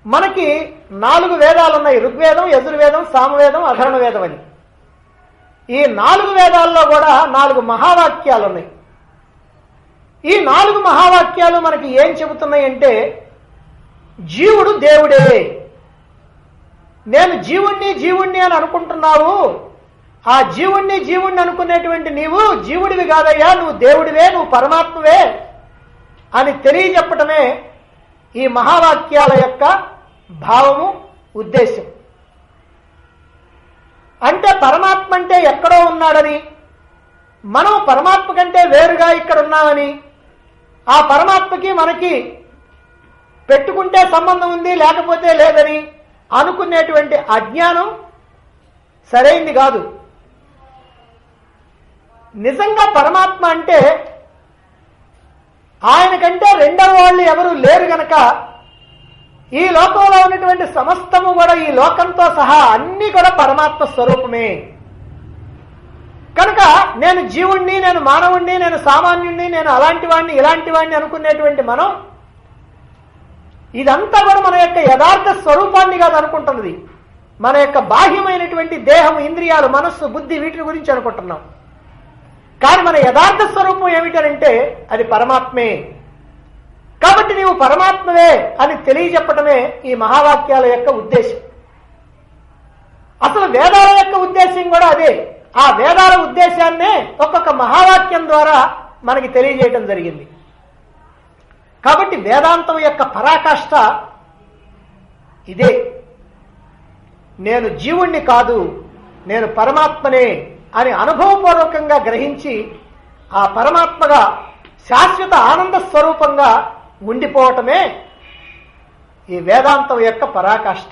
మనకి నాలుగు వేదాలు ఉన్నాయి ఋగ్వేదం యజుర్వేదం సామవేదం అధర్ణ వేదం అని ఈ నాలుగు వేదాల్లో కూడా నాలుగు మహావాక్యాలు ఉన్నాయి ఈ నాలుగు మహావాక్యాలు మనకి ఏం చెబుతున్నాయంటే జీవుడు దేవుడే నేను జీవుణ్ణి జీవుణ్ణి అని అనుకుంటున్నావు ఆ జీవుణ్ణి జీవుణ్ణి అనుకునేటువంటి నీవు జీవుడివి కాదయ్యా నువ్వు దేవుడివే నువ్వు పరమాత్మవే అని తెలియజెప్పటమే ఈ మహావాక్యాల యొక్క భావము ఉద్దేశం అంటే పరమాత్మ అంటే ఎక్కడో ఉన్నాడని మనం పరమాత్మ కంటే వేరుగా ఇక్కడ ఉన్నామని ఆ పరమాత్మకి మనకి పెట్టుకుంటే సంబంధం ఉంది లేకపోతే లేదని అనుకునేటువంటి అజ్ఞానం సరైంది కాదు నిజంగా పరమాత్మ అంటే ఆయన కంటే రెండవ వాళ్ళు ఎవరు లేరు గనక ఈ లోకంలో ఉన్నటువంటి సమస్తము కూడా ఈ లోకంతో సహా అన్ని కూడా పరమాత్మ స్వరూపమే కనుక నేను జీవుణ్ణి నేను మానవుణ్ణి నేను సామాన్యుణ్ణి నేను అలాంటి వాడిని ఇలాంటి వాడిని అనుకునేటువంటి మనం ఇదంతా కూడా మన యొక్క యథార్థ స్వరూపాన్ని కాదు అనుకుంటున్నది మన యొక్క బాహ్యమైనటువంటి దేహం ఇంద్రియాలు మనస్సు బుద్ధి వీటి గురించి అనుకుంటున్నాం కానీ మన యథార్థ స్వరూపం ఏమిటంటే అది పరమాత్మే కాబట్టి నీవు పరమాత్మవే అని తెలియజెప్పటమే ఈ మహావాక్యాల యొక్క ఉద్దేశం అసలు వేదాల యొక్క ఉద్దేశం కూడా అదే ఆ వేదాల ఉద్దేశాన్నే ఒక్కొక్క మహావాక్యం ద్వారా మనకి తెలియజేయటం జరిగింది కాబట్టి వేదాంతం యొక్క పరాకాష్ట ఇదే నేను జీవుణ్ణి కాదు నేను పరమాత్మనే అని అనుభవపూర్వకంగా గ్రహించి ఆ పరమాత్మగా శాశ్వత ఆనంద స్వరూపంగా ఉండిపోవటమే ఈ వేదాంతం యొక్క పరాకాష్ట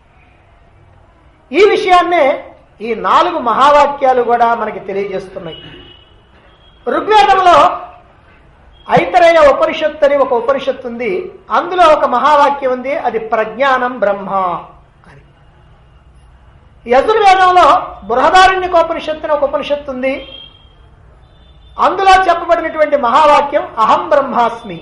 ఈ విషయాన్నే ఈ నాలుగు మహావాక్యాలు కూడా మనకి తెలియజేస్తున్నాయి ఋగ్వేదంలో ఐతరేయ ఉపనిషత్తు అని ఒక ఉపనిషత్తు ఉంది అందులో ఒక మహావాక్యం ఉంది అది ప్రజ్ఞానం బ్రహ్మ అని యజుర్వేదంలో బృహదారణ్యకోపనిషత్తు అని ఒక ఉపనిషత్తు ఉంది అందులో చెప్పబడినటువంటి మహావాక్యం అహం బ్రహ్మాస్మి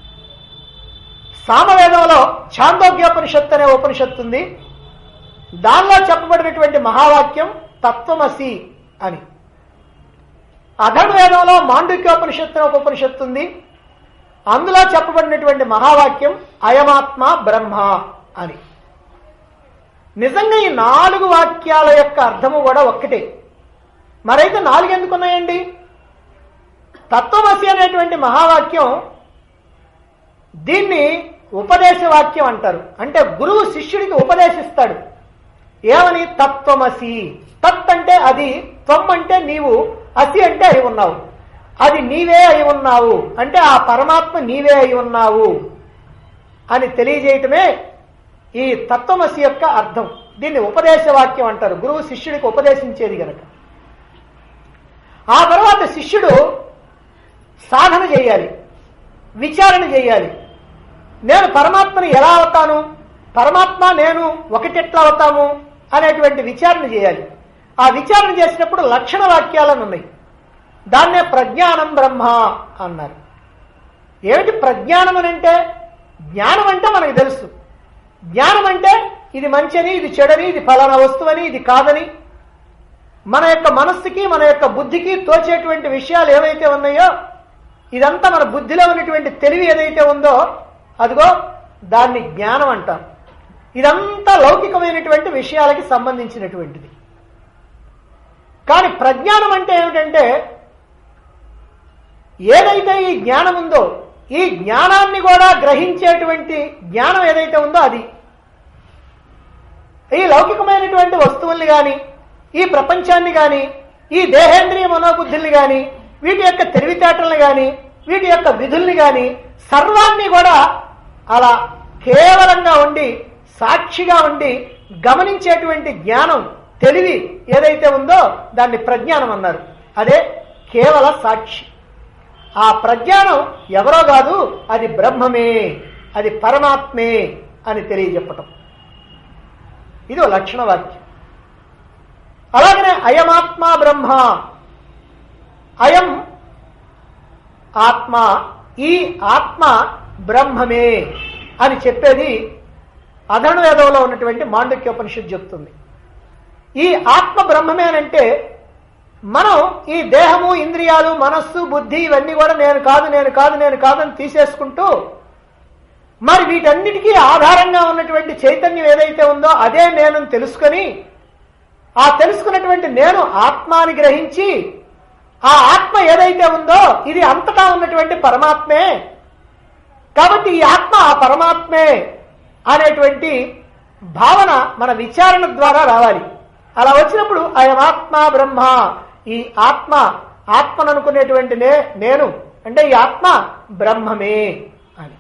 సామవేదంలో ఛాందోగ్యోపనిషత్తు అనే ఉపనిషత్తు ఉంది దానిలో చెప్పబడినటువంటి మహావాక్యం తత్వమసి అని అధర్వేదంలో మాండుక్యోపనిషత్తు అనే ఒక ఉపనిషత్తు ఉంది అందులో చెప్పబడినటువంటి మహావాక్యం అయమాత్మ బ్రహ్మ అని నిజంగా ఈ నాలుగు వాక్యాల యొక్క అర్థము కూడా ఒక్కటే మరైతే నాలుగు ఎందుకు ఉన్నాయండి తత్వమసి అనేటువంటి మహావాక్యం దీన్ని ఉపదేశ వాక్యం అంటారు అంటే గురువు శిష్యుడికి ఉపదేశిస్తాడు ఏమని తత్వమసి తత్ అంటే అది త్వం అంటే నీవు అసి అంటే అయి ఉన్నావు అది నీవే అయి ఉన్నావు అంటే ఆ పరమాత్మ నీవే అయి ఉన్నావు అని తెలియజేయటమే ఈ తత్వమసి యొక్క అర్థం దీన్ని ఉపదేశ వాక్యం అంటారు గురువు శిష్యుడికి ఉపదేశించేది గనక ఆ తర్వాత శిష్యుడు సాధన చేయాలి విచారణ చేయాలి నేను పరమాత్మని ఎలా అవుతాను పరమాత్మ నేను ఒకటెట్లా అవుతాము అనేటువంటి విచారణ చేయాలి ఆ విచారణ చేసినప్పుడు లక్షణ వాక్యాలను ఉన్నాయి దాన్నే ప్రజ్ఞానం బ్రహ్మ అన్నారు ఏమిటి ప్రజ్ఞానం అని అంటే జ్ఞానం అంటే మనకు తెలుసు జ్ఞానం అంటే ఇది మంచని ఇది చెడని ఇది ఫలానా వస్తువని ఇది కాదని మన యొక్క మనస్సుకి మన యొక్క బుద్ధికి తోచేటువంటి విషయాలు ఏవైతే ఉన్నాయో ఇదంతా మన బుద్ధిలో ఉన్నటువంటి తెలివి ఏదైతే ఉందో అదిగో దాన్ని జ్ఞానం అంటాం ఇదంతా లౌకికమైనటువంటి విషయాలకి సంబంధించినటువంటిది కానీ ప్రజ్ఞానం అంటే ఏమిటంటే ఏదైతే ఈ జ్ఞానం ఉందో ఈ జ్ఞానాన్ని కూడా గ్రహించేటువంటి జ్ఞానం ఏదైతే ఉందో అది ఈ లౌకికమైనటువంటి వస్తువుల్ని గాని ఈ ప్రపంచాన్ని గాని ఈ దేహేంద్రియ మనోబుద్ధుల్ని గాని వీటి యొక్క తెలివితేటల్ని గాని వీటి యొక్క విధుల్ని గాని సర్వాన్ని కూడా అలా కేవలంగా ఉండి సాక్షిగా ఉండి గమనించేటువంటి జ్ఞానం తెలివి ఏదైతే ఉందో దాన్ని ప్రజ్ఞానం అన్నారు అదే కేవల సాక్షి ఆ ప్రజ్ఞానం ఎవరో కాదు అది బ్రహ్మమే అది పరమాత్మే అని తెలియజెప్పటం ఇది ఓ లక్షణ వాక్యం అలాగనే అయమాత్మ బ్రహ్మ అయం ఆత్మ ఈ ఆత్మ బ్రహ్మమే అని చెప్పేది అధర్ణ వేదంలో ఉన్నటువంటి మాండక్యోపనిషత్తు చెప్తుంది ఈ ఆత్మ బ్రహ్మమేనంటే మనం ఈ దేహము ఇంద్రియాలు మనస్సు బుద్ధి ఇవన్నీ కూడా నేను కాదు నేను కాదు నేను కాదని తీసేసుకుంటూ మరి వీటన్నిటికీ ఆధారంగా ఉన్నటువంటి చైతన్యం ఏదైతే ఉందో అదే నేను తెలుసుకొని ఆ తెలుసుకున్నటువంటి నేను ఆత్మాని గ్రహించి ఆ ఆత్మ ఏదైతే ఉందో ఇది అంతటా ఉన్నటువంటి పరమాత్మే కాబట్టి ఈ ఆత్మ ఆ పరమాత్మే అనేటువంటి భావన మన విచారణ ద్వారా రావాలి అలా వచ్చినప్పుడు అయం ఆత్మ బ్రహ్మ ఈ ఆత్మ ఆత్మను అనుకునేటువంటి నే నేను అంటే ఈ ఆత్మ బ్రహ్మమే అని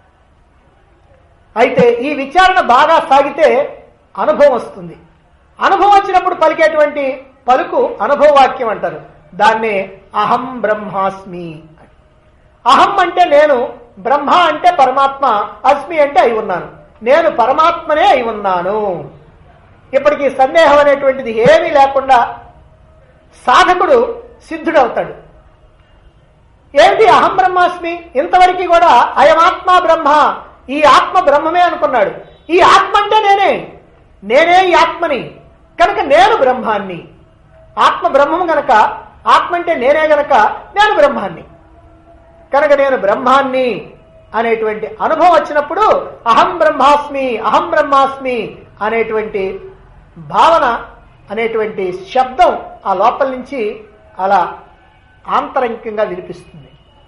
అయితే ఈ విచారణ బాగా సాగితే అనుభవం వస్తుంది అనుభవం వచ్చినప్పుడు పలికేటువంటి పలుకు అనుభవ వాక్యం అంటారు దాన్నే అహం బ్రహ్మాస్మి అని అహం అంటే నేను బ్రహ్మ అంటే పరమాత్మ అస్మి అంటే అయి ఉన్నాను నేను పరమాత్మనే అయి ఉన్నాను ఇప్పటికీ సందేహం అనేటువంటిది ఏమీ లేకుండా సాధకుడు సిద్ధుడవుతాడు ఏంటి అహం బ్రహ్మాస్మి ఇంతవరకు కూడా అయమాత్మ బ్రహ్మ ఈ ఆత్మ బ్రహ్మమే అనుకున్నాడు ఈ ఆత్మ అంటే నేనే నేనే ఈ ఆత్మని కనుక నేను బ్రహ్మాన్ని ఆత్మ బ్రహ్మము గనక ఆత్మ అంటే నేనే గనక నేను బ్రహ్మాన్ని కనుక నేను బ్రహ్మాన్ని అనేటువంటి అనుభవం వచ్చినప్పుడు అహం బ్రహ్మాస్మి అహం బ్రహ్మాస్మి అనేటువంటి భావన అనేటువంటి శబ్దం ఆ లోపల నుంచి అలా ఆంతరంగికంగా వినిపిస్తుంది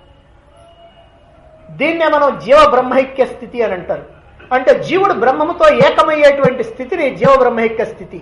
దీన్నే మనం జీవ బ్రహ్మైక్య స్థితి అని అంటారు అంటే జీవుడు బ్రహ్మముతో ఏకమయ్యేటువంటి స్థితిని జీవ బ్రహ్మైక్య స్థితి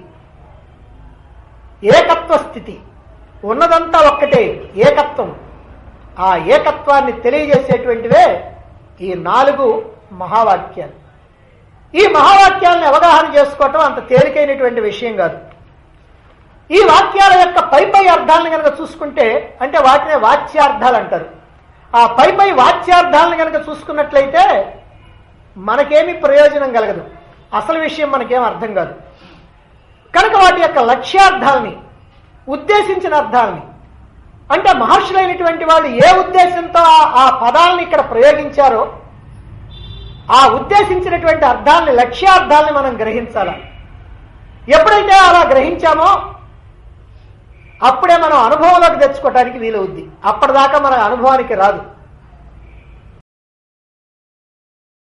ఏకత్వ స్థితి ఉన్నదంతా ఒక్కటే ఏకత్వం ఆ ఏకత్వాన్ని తెలియజేసేటువంటివే ఈ నాలుగు మహావాక్యాలు ఈ మహావాక్యాలను అవగాహన చేసుకోవటం అంత తేలికైనటువంటి విషయం కాదు ఈ వాక్యాల యొక్క పై పై అర్థాలను కనుక చూసుకుంటే అంటే వాటినే వాచ్యార్థాలు అంటారు ఆ పై పై వాచ్యార్థాలను కనుక చూసుకున్నట్లయితే మనకేమి ప్రయోజనం కలగదు అసలు విషయం మనకేం అర్థం కాదు కనుక వాటి యొక్క లక్ష్యార్థాలని ఉద్దేశించిన అర్థాలని అంటే మహర్షులైనటువంటి వాళ్ళు ఏ ఉద్దేశంతో ఆ- ఆ పదాలను ఇక్కడ ప్రయోగించారో ఆ ఉద్దేశించినటువంటి అర్థాలని లక్ష్యార్థాలని మనం గ్రహించాలి ఎప్పుడైతే అలా గ్రహించామో అప్పుడే మనం అనుభవంలోకి తెచ్చుకోవడానికి వీలవుద్ది అప్పటిదాకా మన అనుభవానికి రాదు